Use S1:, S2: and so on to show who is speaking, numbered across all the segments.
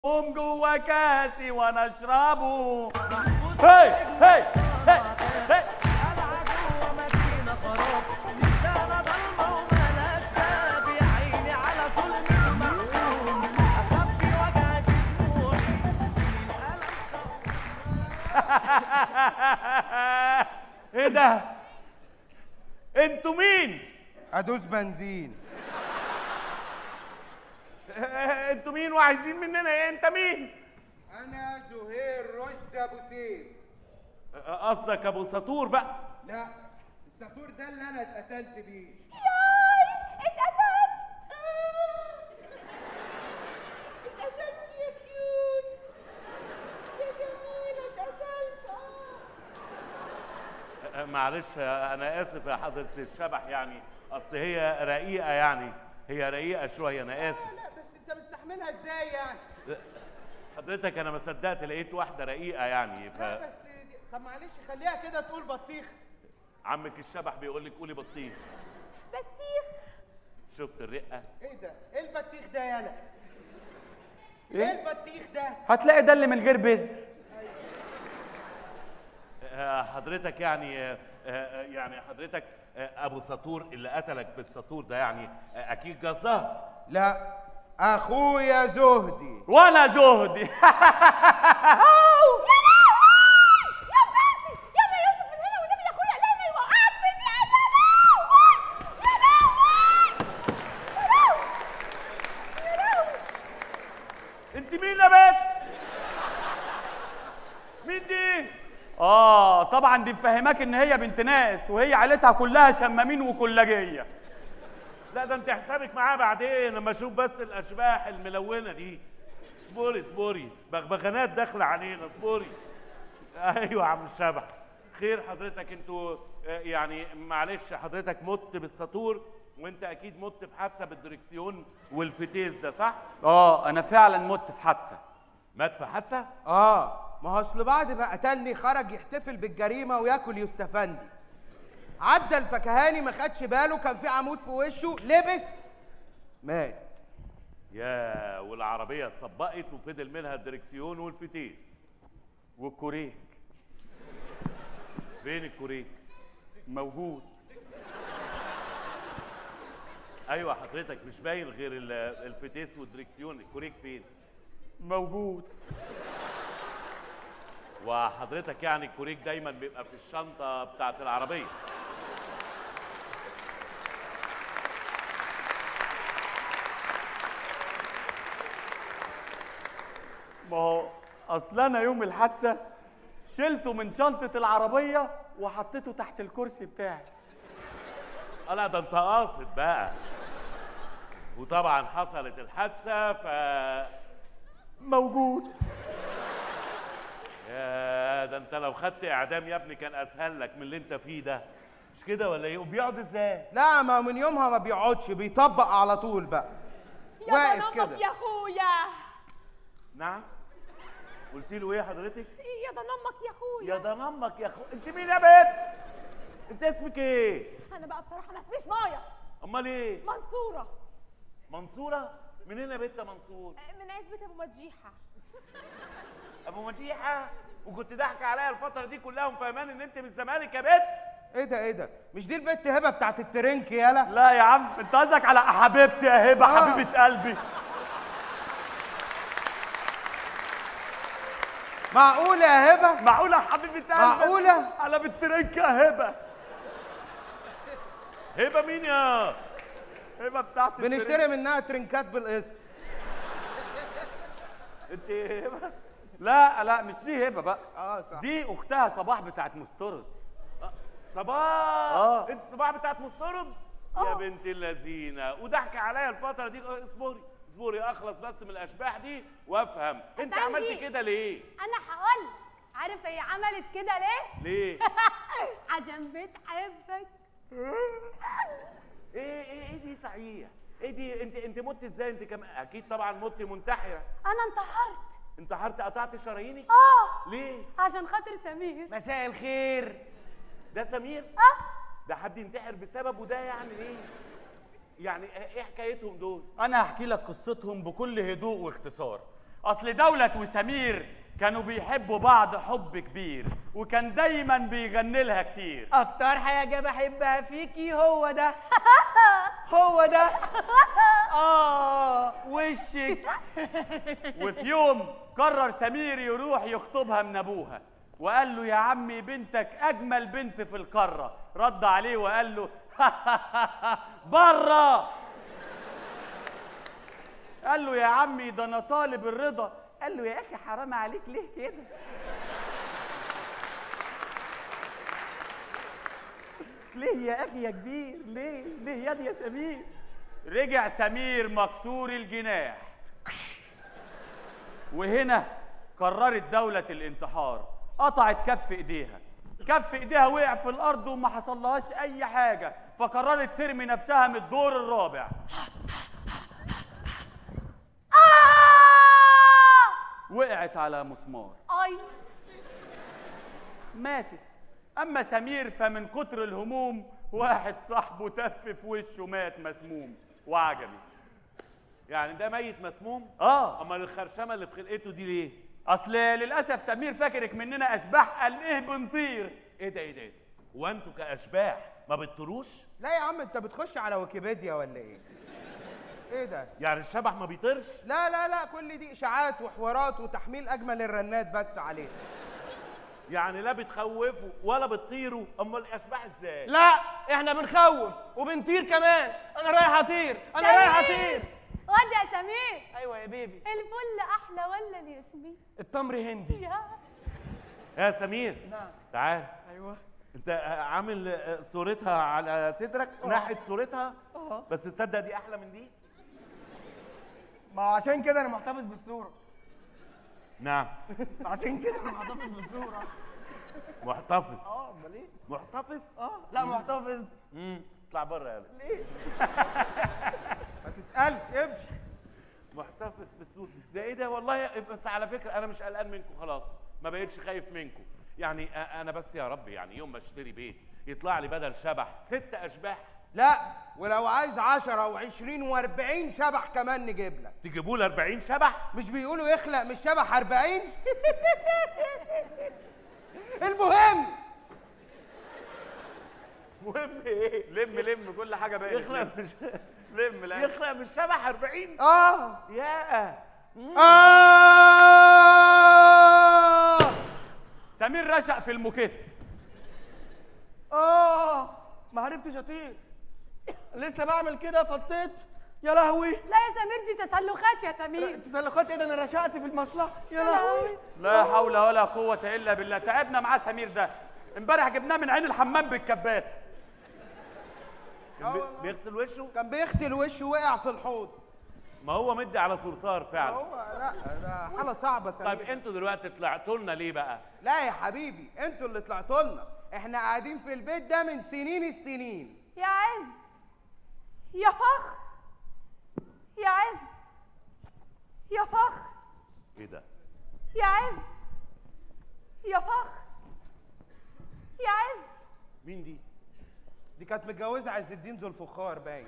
S1: قوم جوا كاسي وانا اشربه هي هي هي هي ايه ده انتوا مين
S2: ادوس بنزين
S1: انتوا مين وعايزين مننا ايه انت مين
S2: انا زهير رشدي ابو سيف
S1: قصدك ابو سطور بقى
S2: لا السافور ده اللي انا اتقتلت بيه
S3: ياي اتقتلت اتقتلت يا كيوت يا جميلة اتقتلت
S1: أه، معلش انا اسف يا حضره الشبح يعني اصل هي رقيقه يعني هي رقيقه شويه انا اسف
S2: لا بس انت مستحملها ازاي يعني
S1: حضرتك انا ما صدقت لقيت واحده رقيقه يعني ف
S2: لا بس دي- طب معلش خليها كده تقول بطيخ
S1: عمك الشبح بيقول لك قولي بطيخ
S3: بطيخ
S1: شفت الرقه
S2: ايه ده ايه البطيخ ده يالا
S4: إيه؟
S2: ايه البطيخ ده
S4: هتلاقي ده اللي من غير بذر
S1: أه، حضرتك يعني أه، أه، يعني حضرتك أه، ابو سطور اللي قتلك بالسطور ده يعني أه، اكيد جزار
S2: لا اخويا زهدي
S1: وانا زهدي
S3: يا ساتر يلا يا يوسف من هنا والنبي يا اخويا لا ما يوقعك في دي يا لهوي يا لهوي يا لهوي يا لهوي
S1: انت مين يا بنت مين دي
S4: اه طبعا دي مفهماك ان هي بنت ناس وهي عيلتها كلها شمامين وكلاجيه
S1: لا ده انت حسابك معاه بعدين لما اشوف بس الاشباح الملونه دي اصبري اصبري بغبغانات داخله علينا اصبري ايوه يا عم الشبح خير حضرتك انتوا آه، يعني معلش حضرتك مت بالسطور وانت اكيد مت في حادثه بالدركسيون والفتيس ده صح؟
S4: اه انا فعلا مت في حادثه
S1: مات في حادثه؟
S2: اه ما هو اصل بعد ما قتلني خرج يحتفل بالجريمه وياكل يستفندي عدى الفكهاني ما خدش باله كان في عمود في وشه لبس مات
S1: يا والعربيه اتطبقت وفضل منها الدركسيون والفتيس
S4: والكوريك
S1: فين الكوريك؟
S4: موجود
S1: ايوه حضرتك مش باين غير ال- الفتيس والدركسيون الكوريك فين؟
S4: موجود
S1: وحضرتك يعني الكوريك دايما بيبقى في الشنطه بتاعت العربيه
S4: ما هو اصل انا يوم الحادثه شلته من شنطه العربيه وحطيته تحت الكرسي بتاعي
S1: اه لا ده انت قاصد بقى وطبعا حصلت الحادثه ف
S4: موجود
S1: يا ده انت لو خدت اعدام يا ابني كان اسهل لك من اللي انت فيه ده مش كده ولا ايه وبيقعد ازاي
S2: لا ما من يومها ما بيقعدش بيطبق على طول بقى
S3: يا
S2: واقف
S3: ضنامك
S2: كده
S3: يا اخويا
S1: نعم قلت له ايه حضرتك
S3: يا ضنامك يا اخويا
S1: يا ده نمك يا اخو انت مين يا بنت انت اسمك ايه
S3: انا بقى بصراحه ما اسميش مايا
S1: امال ايه
S3: منصوره
S1: منصوره منين يا بنت يا منصور
S3: من عزبه ابو مديحه
S1: ابو مديحه وكنت ضاحكه عليا الفتره دي كلها وفهمان ان انت من الزمالك يا بنت
S2: ايه ده ايه ده مش دي البت هبه بتاعت الترنك يالا
S4: لا يا عم انت قصدك على حبيبتي يا هبه
S2: آه.
S4: حبيبه قلبي
S2: معقوله يا هبه
S4: معقوله يا حبيبه قلبي
S2: معقولة؟
S4: على بالترنك يا هبه
S1: هبه مين يا
S4: هبه بتاعت الترنك.
S2: بنشتري منها ترنكات بالقسط
S1: انت هبه
S4: لا لا مش دي هبه بقى
S2: اه صح
S4: دي اختها صباح بتاعت مستورد
S1: صباح
S4: آه.
S1: انت صباح بتاعت مستورد يا بنت اللذينه وضحك عليا الفتره دي اصبري اصبري اخلص بس من الاشباح دي وافهم انت
S3: أفندي.
S1: عملت كده ليه
S3: انا هقول عارف هي عملت كده ليه
S1: ليه
S3: عشان بتحبك
S1: ايه ايه ايه دي صحيح ايه دي انت انت مت ازاي انت كمان اكيد طبعا مت منتحره
S3: انا انتحرت
S1: انتحرت قطعت شرايينك
S3: اه
S1: ليه
S3: عشان خاطر سمير
S4: مساء الخير
S1: ده سمير
S3: اه
S1: ده حد ينتحر بسببه ده يعني ايه يعني ايه حكايتهم دول
S4: انا هحكي لك قصتهم بكل هدوء واختصار اصل دولة وسمير كانوا بيحبوا بعض حب كبير وكان دايما بيغني لها كتير
S5: اكتر حاجه بحبها فيكي هو ده هو ده اه وشك
S4: وفي يوم قرر سمير يروح يخطبها من ابوها وقال له يا عمي بنتك اجمل بنت في القاره رد عليه وقال له بره قال له يا عمي ده انا طالب الرضا قال له يا اخي حرام عليك ليه كده ليه يا اخي يا كبير ليه ليه يا دي يا سمير رجع سمير مكسور الجناح وهنا قررت دولة الانتحار قطعت كف ايديها كف ايديها وقع في الارض وما حصلهاش اي حاجة فقررت ترمي نفسها من الدور الرابع
S3: آه!
S4: وقعت على مسمار
S3: اي
S4: ماتت اما سمير فمن كتر الهموم واحد صاحبه تف في وشه مات مسموم وعجبي
S1: يعني ده ميت مسموم
S4: اه
S1: امال الخرشمه اللي في خلقته دي ليه
S4: اصل للاسف سمير فاكرك مننا اشباح قال ايه بنطير
S1: ايه ده ايه ده إيه ده؟ هو انتوا كاشباح ما بتطيروش
S2: لا يا عم انت بتخش على ويكيبيديا ولا ايه ايه ده
S1: يعني الشبح ما بيطيرش
S2: لا لا لا كل دي اشاعات وحوارات وتحميل اجمل الرنات بس عليه
S1: يعني لا بتخوفوا ولا بتطيروا امال الاشباح ازاي
S5: لا احنا بنخوف وبنطير كمان انا رايح اطير انا رايح اطير
S3: واد يا سمير
S5: ايوه يا بيبي
S3: الفل احلى ولا الياسمين
S5: التمر هندي
S3: يا
S1: يا سمير
S5: نعم
S1: تعال
S5: ايوه
S1: انت آه، عامل آه، صورتها على صدرك ناحيه صورتها
S5: اه
S1: بس تصدق دي احلى من دي
S5: ما هو عشان كده انا محتفظ بالصوره
S1: نعم
S5: عشان كده انا محتفظ بالصوره
S1: محتفظ
S5: اه امال ايه
S1: محتفظ
S5: اه لا محتفظ
S1: امم اطلع بره يا ولد.
S5: ليه
S2: ما تسالش امشي
S1: محتفظ بالسود ده ايه ده والله بس على فكره انا مش قلقان منكم خلاص ما بقتش خايف منكم يعني أ- انا بس يا رب يعني يوم ما اشتري بيت يطلع لي بدل شبح ست اشباح
S2: لا ولو عايز 10 و20 و40 شبح كمان نجيب لك
S1: تجيبوا لي 40 شبح
S2: مش بيقولوا يخلق مش شبح 40 المهم
S1: مهم ايه
S4: لم لم كل حاجه بقت
S1: يخلق
S4: لم
S1: مش
S4: لم لا
S1: يخلق مش شبح 40
S2: اه
S1: يا
S2: اه
S4: سمير رشق في الموكيت
S5: اه ما عرفتش اطير لسه بعمل كده فطيت يا لهوي
S3: لا يا سمير دي تسلخات يا سمير
S5: تسلخات ايه ده انا رشقت في المصلحه يا لهوي
S4: لا حول ولا قوه الا بالله تعبنا معاه سمير ده امبارح جبناه من عين الحمام بالكباسه
S1: كان بي- بيغسل وشه
S2: كان بيغسل وشه وقع في الحوض
S1: ما هو مدي على صرصار فعلا
S2: هو لا ده حاله صعبه سمير.
S1: طيب انتوا دلوقتي طلعتوا لنا ليه بقى
S2: لا يا حبيبي انتوا اللي طلعتوا لنا احنا قاعدين في البيت ده من سنين السنين
S3: يا عز يا فخر يا عز يا فخر
S1: ايه ده
S3: يا عز يا فخر يا عز
S1: مين دي
S2: دي كانت متجوزه عز الدين ذو الفخار باين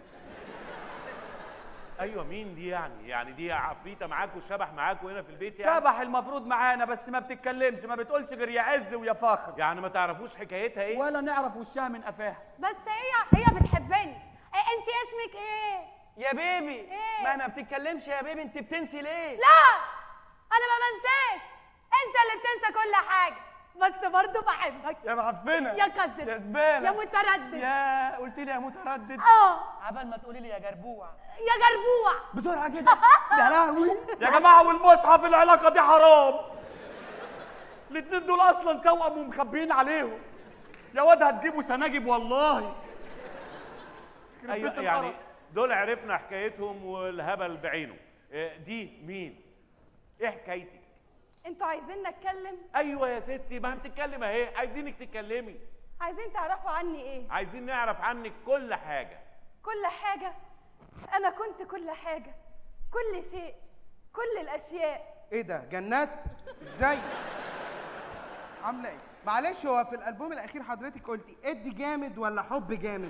S1: ايوه مين دي يعني يعني دي عفريته معاكوا شبح معاكوا هنا في البيت يعني
S4: شبح المفروض معانا بس ما بتتكلمش ما بتقولش غير يا عز ويا فخر
S1: يعني ما تعرفوش حكايتها ايه
S4: ولا نعرف وشها من قفاها
S3: بس هي هي بتحبني إيه انت اسمك ايه
S5: يا بيبي
S3: إيه؟
S5: ما ما بتتكلمش يا بيبي انت بتنسي ليه
S3: لا انا ما بنساش انت اللي بتنسى كل حاجه بس برضه بحبك
S5: يا معفنه
S3: يا كذب
S5: يا زباله
S3: يا متردد
S5: يا قلت لي يا متردد
S3: اه
S5: عبال ما تقولي لي يا جربوع
S3: يا جربوع
S5: بسرعه كده يا لهوي
S4: يا جماعه والمصحف العلاقه دي حرام الاتنين دول اصلا توأم ومخبيين عليهم يا واد هتجيبوا سناجب والله يخرب
S1: ايوه
S4: بيت
S1: يعني
S4: القرف.
S1: دول عرفنا حكايتهم والهبل بعينه إيه دي مين ايه حكايتك
S3: انتوا عايزين نتكلم
S1: ايوه يا ستي ما بتتكلم اهي عايزينك تتكلمي
S3: عايزين تعرفوا عني ايه
S1: عايزين نعرف عنك كل حاجه
S3: كل حاجه انا كنت كل حاجه كل شيء كل الاشياء
S2: ايه ده جنات ازاي عامله ايه معلش هو في الالبوم الاخير حضرتك قلتي ادي جامد ولا حب جامد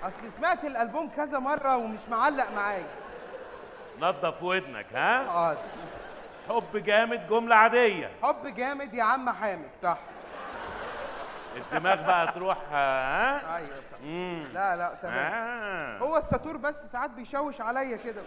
S2: اصل سمعت الالبوم كذا مره ومش معلق معايا
S1: نظف ودنك ها
S2: اه
S1: حب جامد جمله عاديه
S2: حب جامد يا عم حامد صح
S1: الدماغ بقى تروح ها
S2: ايوه صح
S1: امم
S2: لا لا تمام
S1: آه.
S2: هو الساتور بس ساعات بيشوش عليا كده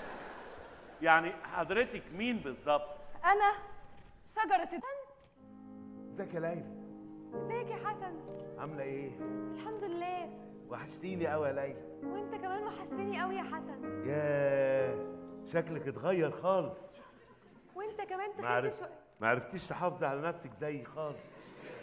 S1: يعني حضرتك مين بالظبط
S3: انا شجره الفن
S6: ازيك يا ليلى
S3: ازيك يا حسن
S6: عامله ايه
S3: الحمد لله
S6: وحشتيني قوي يا ليلى
S3: وانت كمان وحشتني قوي يا حسن
S6: يا شكلك اتغير خالص
S3: وانت كمان
S6: ما
S3: تخنت
S6: عرف...
S3: شويه
S6: ما عرفتيش تحافظي على نفسك زي خالص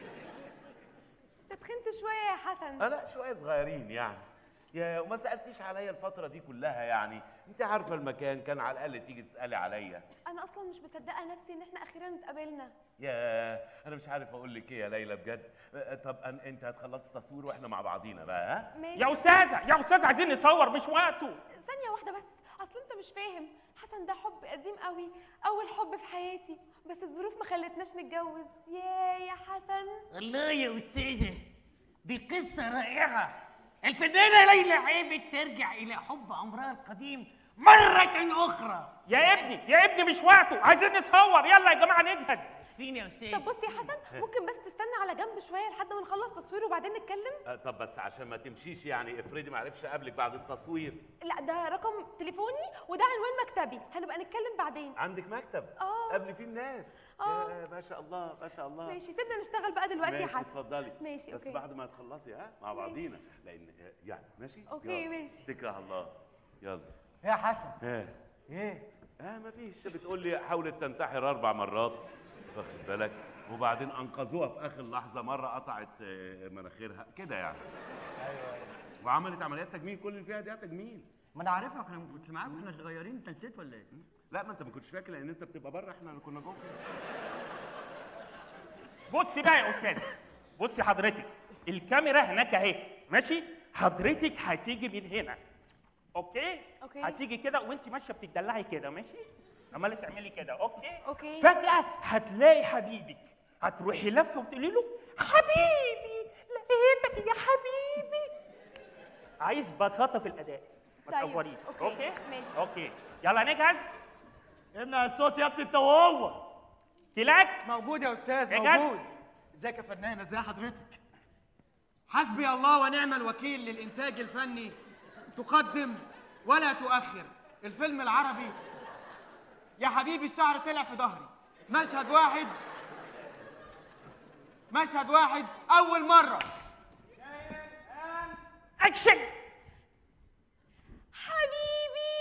S3: انت تخنت شويه يا حسن
S6: اه لا شويه صغيرين يعني يا وما سالتيش عليا الفتره دي كلها يعني انت عارفه المكان كان على الاقل تيجي تسالي عليا
S3: انا اصلا مش مصدقه نفسي ان احنا اخيرا اتقابلنا
S6: يا انا مش عارف اقول لك ايه يا ليلى بجد آه، طب أن... انت هتخلصي تصوير واحنا مع بعضينا بقى ها
S3: ماشي
S7: يا استاذه يا استاذه عايزين نصور مش وقته
S3: ثانيه واحده بس اصل انت مش فاهم حسن ده حب قديم قوي اول حب في حياتي بس الظروف ما خلتناش نتجوز يا يا حسن
S8: الله يا أستاذة دي قصة رائعة الفنانة ليلى عابد ترجع إلى حب عمرها القديم مرة أخرى
S7: يا ابني يا ابني مش وقته عايزين نصور يلا يا جماعه نجهز
S8: فين يا أستاذ
S3: طب بص يا حسن ممكن بس تستنى على جنب شويه لحد ما نخلص تصوير وبعدين نتكلم
S6: آه، طب بس عشان ما تمشيش يعني افرضي ما عرفش اقابلك بعد التصوير
S3: لا ده رقم تليفوني وده عنوان مكتبي هنبقى نتكلم بعدين
S6: عندك مكتب
S3: آه.
S6: قبل فيه الناس
S3: آه.
S6: يا ما شاء الله ما شاء الله
S3: ماشي سيبنا نشتغل بقى دلوقتي يا
S6: ماشي
S3: حسن
S6: اتفضلي
S3: ماشي
S6: بس
S3: اوكي
S6: بعد ما تخلصي ها مع بعضينا لان آه، يعني ماشي
S3: أوكي،
S6: يلا.
S3: ماشي.
S6: اتكل على الله يلا
S5: يا حسن
S6: ها
S5: ايه
S6: اه ما فيش بتقول لي حاولت تنتحر اربع مرات واخد بالك وبعدين انقذوها في اخر لحظه مره قطعت آه، مناخيرها كده يعني ايوه وعملت عمليات تجميل كل اللي فيها دي تجميل
S5: ما انا عارفها انا كنت معاك واحنا صغيرين انت نسيت ولا ايه؟
S6: لا ما انت ما كنتش فاكر لان انت بتبقى بره احنا اللي كنا جوه
S7: بصي بقى يا استاذ بصي حضرتك الكاميرا هناك اهي ماشي حضرتك هتيجي من هنا اوكي
S3: أوكي.
S7: هتيجي كده وانت ماشيه بتدلعي كده ماشي عماله تعملي كده اوكي
S3: أوكي.
S7: فجاه هتلاقي حبيبك هتروحي لفه وتقولي له حبيبي لقيتك يا حبيبي عايز بساطه في الاداء ما
S3: طيب،
S7: تقوريش
S3: أوكي،
S7: اوكي
S3: ماشي.
S7: اوكي يلا نجهز
S4: امنع الصوت يا ابني انت وهو
S7: كلاك
S5: موجود يا استاذ
S7: يا
S5: موجود ازيك يا فنان ازي حضرتك حسبي الله ونعم الوكيل للانتاج الفني تقدم ولا تؤخر الفيلم العربي يا حبيبي الشعر طلع في ظهري مشهد واحد مشهد واحد اول مره
S7: اكشن
S3: حبيبي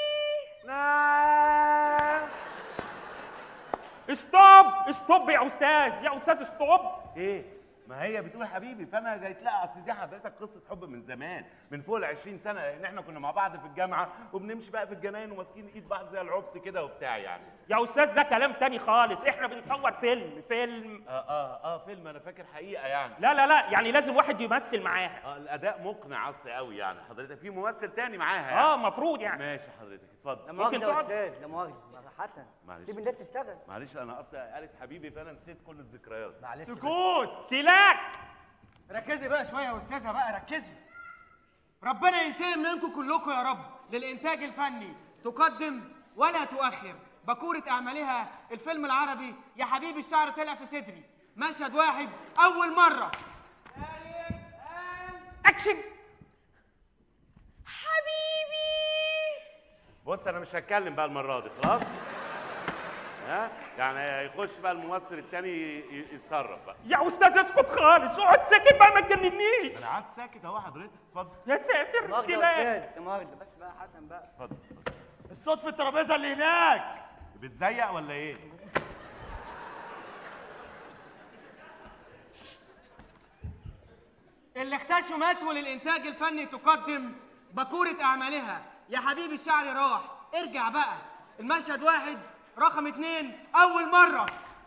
S7: ستوب ستوب يا استاذ يا استاذ ستوب
S6: ايه ما هي بتقول حبيبي فانا جيت لها اصل دي حضرتك قصه حب من زمان من فوق ال 20 سنه لان احنا كنا مع بعض في الجامعه وبنمشي بقى في الجناين وماسكين ايد بعض زي العبط كده وبتاع يعني
S7: يا استاذ ده كلام تاني خالص احنا بنصور فيلم فيلم
S6: اه اه اه فيلم انا فاكر حقيقه يعني
S7: لا لا لا يعني لازم واحد يمثل معاها
S6: اه الاداء مقنع اصلي قوي يعني حضرتك في ممثل تاني معاها يعني
S7: اه مفروض يعني
S6: ماشي حضرتك اتفضل
S7: ممكن تقعد
S5: استاذ لا مؤاخذه حسن
S6: معلش
S5: سيب الناس تشتغل
S6: معلش انا اصلا قالت حبيبي فانا نسيت كل الذكريات
S5: معلش
S7: سكوت كلاك
S5: ركزي بقى شويه يا استاذه بقى ركزي ربنا ينتقم منكم كلكم يا رب للانتاج الفني تقدم ولا تؤخر بكورة أعمالها الفيلم العربي يا حبيبي الشعر طلع في صدري مشهد واحد أول مرة
S7: اكشن
S3: حبيبي
S6: بص انا مش هتكلم بقى المره دي خلاص ها يعني يخش بقى الممثل التاني ي- يتصرف بقى
S7: يا استاذ اسكت خالص اقعد ساكت بقى ما تجننيش
S6: انا قعدت ساكت اهو حضرتك اتفضل
S7: يا ساتر كلاك
S5: لا مؤاخذة بس بقى حسن بقى
S6: اتفضل
S4: الصوت في الترابيزه اللي هناك
S6: بتزيق ولا ايه
S5: اللي اختشوا ماتوا للإنتاج الفني تقدم بكورة أعمالها يا حبيبي الشعر راح ارجع بقى المشهد واحد رقم اتنين أول مرة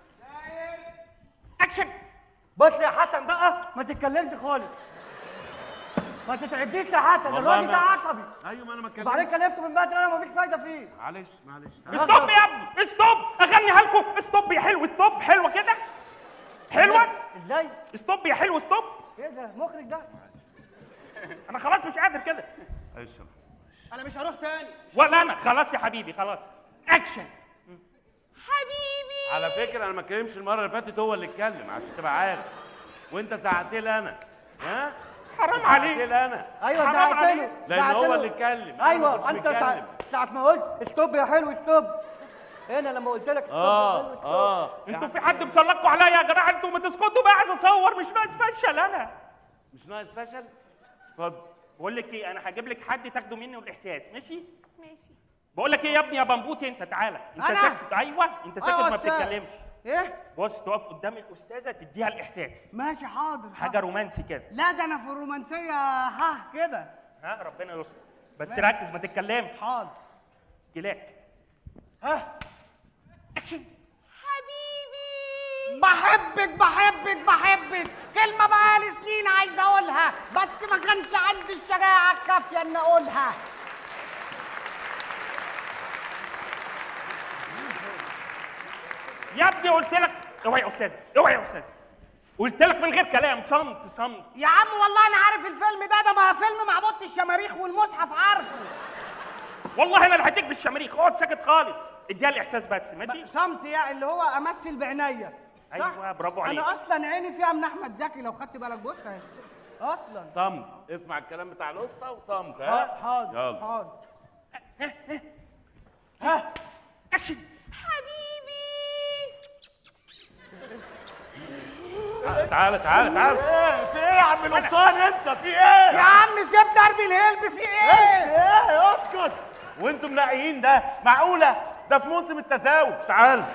S7: اكشن
S5: بص يا حسن بقى ما تتكلمش خالص ما تتعبنيش يا حسن
S6: والله
S5: الراجل
S6: ما-
S5: ده عصبي
S6: ايوه ما انا ما
S5: وبعدين
S6: اتكلمت
S5: كلمته من بدري انا مفيش فايده فيه
S6: معلش معلش
S7: ستوب يا ابني ستوب اغنيها لكم ستوب يا حلو ستوب حلوه كده حلوه
S5: ازاي؟
S7: ستوب يا حلو ستوب
S5: ايه ده مخرج ده؟
S7: انا خلاص مش قادر كده
S6: اشرب
S5: انا مش هروح تاني
S7: ولا انا خلاص يا حبيبي خلاص اكشن
S3: حبيبي
S6: على فكره انا ما اتكلمش المره اللي فاتت هو اللي اتكلم عشان تبقى عارف وانت زعقت لي انا ها
S7: حرام
S6: زعقت
S7: عليك
S6: لي انا
S9: ايوه
S7: حرام
S9: زعقت
S7: عليك.
S9: له
S6: لان
S9: زعقت
S6: هو
S9: له.
S6: اللي اتكلم أنا ما
S9: ايوه
S6: كنتش
S9: انت ساعة,
S6: بتكلم.
S9: ساعة ما قلت ستوب يا حلو ستوب هنا لما قلت لك ستوب يا حلو
S6: اه
S9: ستوب.
S6: اه
S7: انتوا في حد مسلكوا عليا يا جماعه انتوا ما تسكتوا بقى عايز اصور مش ناقص فشل انا
S6: مش ناقص فشل اتفضل
S7: بقول لك ايه انا هجيب لك حد تاخده منه الاحساس ماشي
S3: ماشي
S7: بقول لك ايه يا ابني يا بمبوتي انت تعالى انت
S2: أنا؟
S7: ساكت ايوه انت ساكت
S2: أيوة
S7: ما
S2: أستاذ.
S7: بتتكلمش
S2: ايه
S7: بص تقف قدام الاستاذه تديها الاحساس
S5: ماشي حاضر
S7: حاجه رومانسي كده
S5: لا ده انا في الرومانسيه ها كده
S7: ها ربنا يستر بس ركز ما تتكلمش
S5: حاضر
S7: جلاك
S3: حبيبي
S8: بحبك بحبك بحبك كلمة بقالي سنين عايز أقولها بس ما كانش عندي الشجاعة الكافية إن أقولها
S7: يا ابني قلت لك اوعي يا استاذ اوعي يا استاذ قلت لك من غير كلام صمت صمت
S8: يا عم والله أنا عارف الفيلم ده ده بقى فيلم مع بط الشماريخ والمصحف عارفه
S7: والله انا اللي هديك بالشماريخ اقعد ساكت خالص اديها الاحساس بس ماشي
S5: صمت يعني اللي هو امثل بعينيا صح؟
S7: ايوه برافو عليك
S5: انا اصلا عيني فيها من احمد زكي لو خدت بالك بص اهي اصلا
S6: صمت اسمع الكلام بتاع الاسطى وصمت ها
S5: حاضر
S6: يلا
S5: حاضر
S7: اكشن
S3: حبيبي
S6: تعالى تعالى تعالى
S4: في ايه يا عم القبطان انت في ايه؟
S8: يا عم سيب دربي الهلب في إيه؟
S4: ايه اسكت
S6: وانتم منقيين ده معقوله ده في موسم التزاوج تعال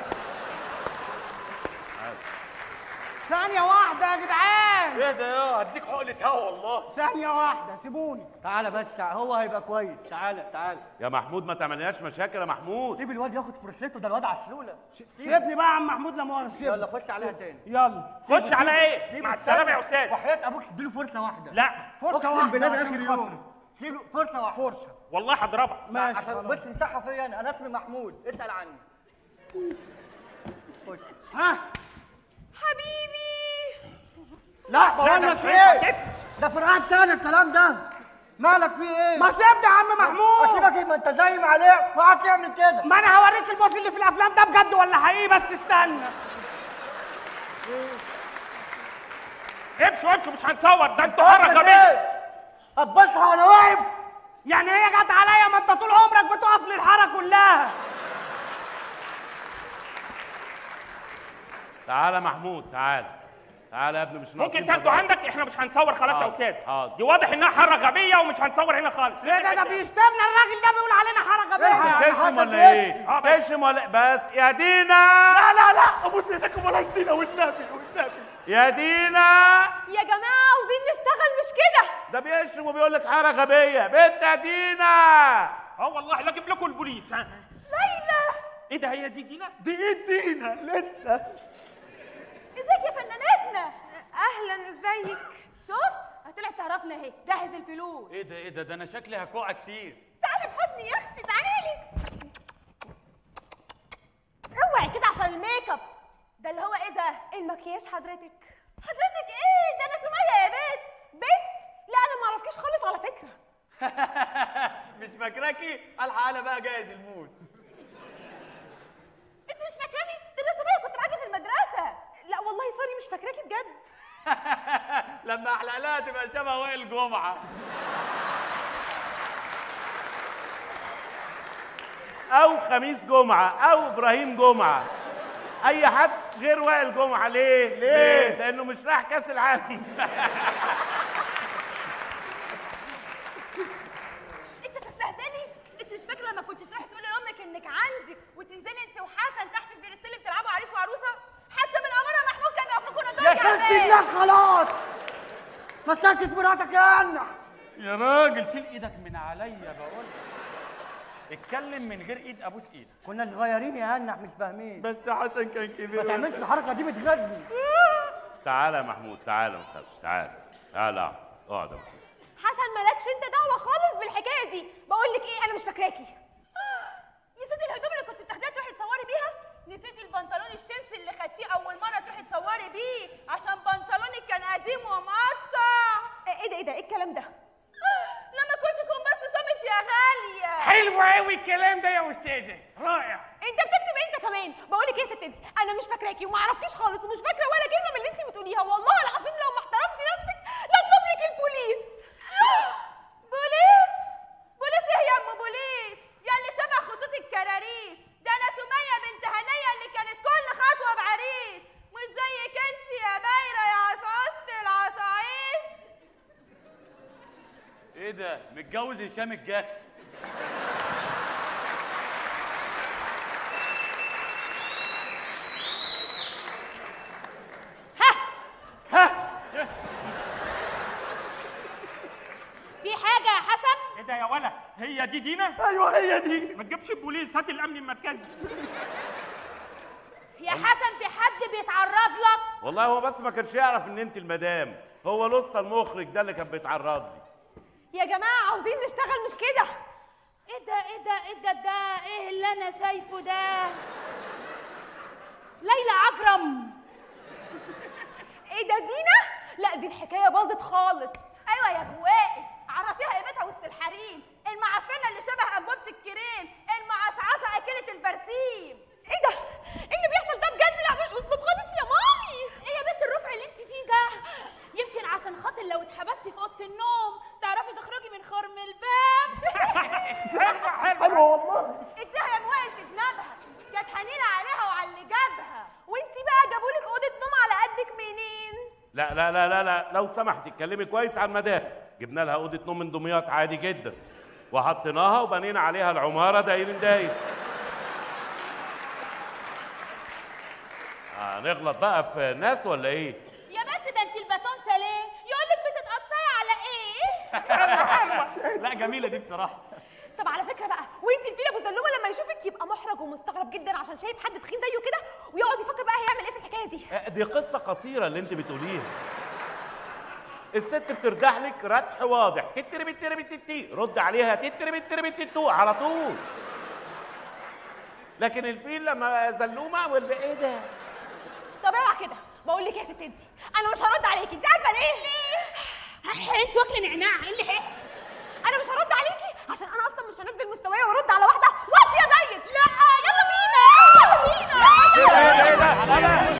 S8: ثانية واحدة يا جدعان
S4: ايه ده يا هديك حقنة هوا والله
S8: ثانية واحدة سيبوني
S9: تعالى بس تعالى هو هيبقى كويس تعالى تعالى
S6: يا محمود ما تعملناش مشاكل يا محمود
S9: سيب الواد ياخد فرصته ده الواد عسوله
S5: سيبني بقى يا عم محمود لا مؤاخذه سيبني.
S9: يلا خش عليها تاني
S5: يلا
S7: خش على ايه
S9: سيب
S7: مع
S9: السنة.
S7: السلامه يا استاذ
S9: وحياة ابوك اديله فرصه واحده
S7: لا
S5: فرصه
S9: اقسم
S5: واحده
S9: بالله ده
S5: عشان
S9: اخر
S5: خاطري.
S9: يوم اديله فرصه واحده
S5: فرصه
S7: والله هضربك
S5: ماشي
S9: عشان
S5: خلاص
S9: بص امسحها فيا انا انا اسمي محمود اسال عني خش
S5: ها
S3: حبيبي
S9: لا بقول
S7: ده
S9: لك
S7: مش
S9: ايه
S7: هينفع كده.
S9: ده في رقاب تاني الكلام ده مالك في ايه
S5: ما سيبني يا عم محمود
S9: اسيبك إيه؟ ما انت زي ما عليك وقعد تعمل كده
S8: ما أنا هوريك البوس اللي في الأفلام ده بجد ولا حقيقي بس استنى
S7: امشوا امشوا مش هنصور ده انتوا
S9: تعمل
S7: حركه بيه
S9: ايه ابصها وانا واقف
S8: يعني هي جت عليا ما أنت طول عمرك بتقف للحارة كلها
S6: تعالى يا محمود تعالى تعالى يا ابني مش
S7: ممكن
S6: ناقصين
S7: تاخدوا
S6: تزاوج.
S7: عندك احنا مش هنصور خلاص يا
S6: حاضر،
S7: استاذ
S6: حاضر.
S7: دي واضح انها حاره غبيه ومش هنصور هنا خالص
S8: ايه ده ده بيشتمنا الراجل ده بيقول علينا حركة بيها
S6: تشم
S9: حصل
S6: ولا
S9: إيه؟
S6: ايه؟
S7: آه، بس.
S6: تشم ولا بس يا دينا
S4: لا لا لا ابوس ايدك وبلاش دينا والنبي والنبي
S6: يا دينا
S3: يا جماعة عاوزين نشتغل مش كده
S6: ده بيشرب وبيقول لك حاره غبيه بنت يا دينا
S7: اه والله لا اجيب لكم البوليس ها
S3: ليلى
S7: ايه ده هي دي دينا
S4: دي ايه دينا لسه
S3: ازيك يا فنانتنا اهلا ازيك شفت هتطلع تعرفنا اهي جهز الفلوس
S4: ايه ده ايه ده ده انا شكلي هكوع كتير
S3: تعالي في حضني يا اختي تعالي اوعي كده عشان الميك اب ده اللي هو ايه ده المكياج حضرتك حضرتك ايه ده انا سمية يا بنت بنت لا انا ما اعرفكيش خالص على فكره
S4: مش فاكراكي الحق انا بقى جاهز الموس
S3: انت مش فاكراني ده انا سمية كنت معاكي في المدرسه لا والله سوري مش فاكراكي بجد
S4: لما احلق لها تبقى شبه وائل جمعه
S6: او خميس جمعه او ابراهيم جمعه اي حد غير وائل جمعه ليه ليه لانه مش رايح كاس العالم
S3: انت تستهبلي انت مش فاكره لما كنت تروحي تقولي لامك انك عندي وتنزلي انت وحسن تحت في بير السلم تلعبوا عريس وعروسه حتى بالامانه محمود كان يقف لكم
S9: يا
S3: ندور
S9: ست الله خلاص ما سكت مراتك يا انح
S4: يا راجل شيل ايدك من عليا بقول اتكلم من غير ايد ابوس ايدك
S9: كنا صغيرين يا انح مش فاهمين
S4: بس حسن كان
S9: ما
S4: كبير
S9: تعملش الحركه دي بتغني
S6: تعالى يا محمود تعالى ما تخافش تعالى تعالى اقعد اقعد يا محمود.
S3: حسن مالكش انت دعوه خالص بالحكايه دي بقول لك ايه انا مش فاكراكي نسيتي الهدوم اللي كنت بتاخديها تروحي تصوري بيها نسيتي البنطلون الشمس اللي خدتيه اول مره تروحي تصوري بيه عشان بنطلونك كان قديم ومقطع ايه ده ايه ده ايه الكلام ده
S8: حلو قوي الكلام ده يا استاذه رائع
S3: انت بتكتب إيه انت كمان بقول لك ايه يا ست انت انا مش فاكراكي وما عرفتيش خالص ومش فاكره ولا كلمه من اللي انت بتقوليها والله العظيم لو ما احترمتي نفسك لا اطلب لك البوليس بوليس بوليس ايه يا ام بوليس يا اللي شبه خطوط الكراريس ده انا سميه بنت هنيه اللي كانت كل خطوه بعريس مش زيك انت يا بايره يا عصعصه العصايص
S4: ايه ده متجوز هشام الجاخ
S3: في حاجه يا حسن
S7: ايه ده يا ولا هي دي دينا
S4: ايوه هي دي
S7: ما تجيبش البوليس هات الامن المركزي
S3: يا حسن في حد بيتعرض لك
S6: والله هو بس ما كانش يعرف ان انت المدام هو لسطى المخرج ده اللي كان بيتعرض لي
S3: يا جماعة عاوزين نشتغل مش كده ايه ده ايه ده ايه ده ده ايه اللي انا شايفه ده ليلى عجرم ايه ده دينا لا دي الحكاية باظت خالص ايوه يا بواقي عرفيها قيمتها وسط الحريم المعفنة اللي شبه انبوبة الكريم المعصعصة اكلة البرسيم ايه ده ايه اللي بيحصل ده بجد لا مش اسلوب خالص يا مامي ايه يا بنت الرفع اللي انت فيه ده يمكن عشان خاطر لو اتحبستي في اوضه النوم تعرفي تخرجي من خرم الباب
S4: حلوه والله
S3: اديها يا موائل في دماغها كانت حنينه عليها وعلى اللي جابها وانتي بقى جابولك اوضه نوم على قدك منين
S6: لا لا لا لا لا لو سمحت اتكلمي كويس عن المدام جبنا لها اوضه نوم من دمياط عادي جدا وحطيناها وبنينا عليها العماره داير داير هنغلط بقى في ناس ولا ايه؟
S3: يا بنت ده انت الباتون ساليه يقولك بتتقصري على ايه
S4: لا جميله دي بصراحه
S3: طب على فكره بقى وانت الفيل ابو زلومه لما يشوفك يبقى محرج ومستغرب جدا عشان شايف حد تخين زيه كده ويقعد يفكر بقى هيعمل ايه في الحكايه دي
S6: آه، دي قصه قصيره اللي انت بتقوليها الست بتردح لك ردح واضح تتري بتري بتتي رد عليها تتري بتري بتتو على طول لكن الفيل لما زلومه واللي ايه ده
S3: طب اوعى كده بقول لك ايه يا ست انت انا مش هرد عليكي انت عارفه ليه ليه انت واكله نعناع ايه اللي حش انا مش هرد عليكي عشان انا اصلا مش هنزل مستواي وارد على واحده واطيه زيك لا يلا بينا يلا بينا
S6: ايه ده ايه ده